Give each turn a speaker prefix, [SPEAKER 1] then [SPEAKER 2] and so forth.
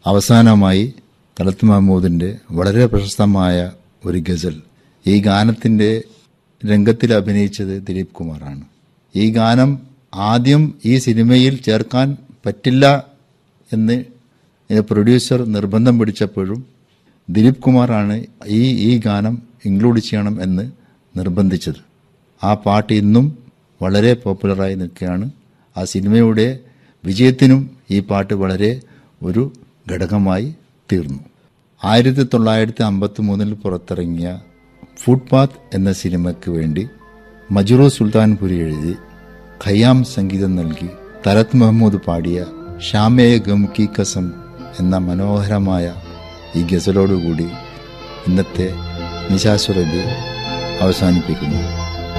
[SPEAKER 1] അവസാനമായി തലത്ത് മഹമ്മൂദിന്റെ വളരെ പ്രശസ്തമായ ഒരു ഗസൽ ഈ ഗാനത്തിന്റെ രംഗത്തിൽ അഭിനയിച്ചത് ദിലീപ് കുമാറാണ് ഈ ഗാനം ആദ്യം ഈ സിനിമയിൽ ചേർക്കാൻ പറ്റില്ല എന്ന് പ്രൊഡ്യൂസർ നിർബന്ധം പിടിച്ചപ്പോഴും ദിലീപ് കുമാറാണ് ഈ ഈ ഗാനം ഇൻക്ലൂഡ് ചെയ്യണം എന്ന് നിർബന്ധിച്ചത് ആ പാട്ട് ഇന്നും വളരെ പോപ്പുലറായി നിൽക്കുകയാണ് ആ സിനിമയുടെ വിജയത്തിനും ഈ പാട്ട് വളരെ ഒരു ഘടകമായി തീർന്നു ആയിരത്തി തൊള്ളായിരത്തി അമ്പത്തി മൂന്നിൽ പുറത്തിറങ്ങിയ ഫുട്പാത്ത് എന്ന സിനിമയ്ക്ക് വേണ്ടി മജുറോ സുൽത്താൻപുരി എഴുതി ഖയ്യാം സംഗീതം നൽകി തലത് മഹമ്മൂദ് പാടിയ ഷാമേ ഗം കി കസം എന്ന മനോഹരമായ ഈ ഗസലോടുകൂടി ഇന്നത്തെ നിശാസുരഭി അവസാനിപ്പിക്കുന്നു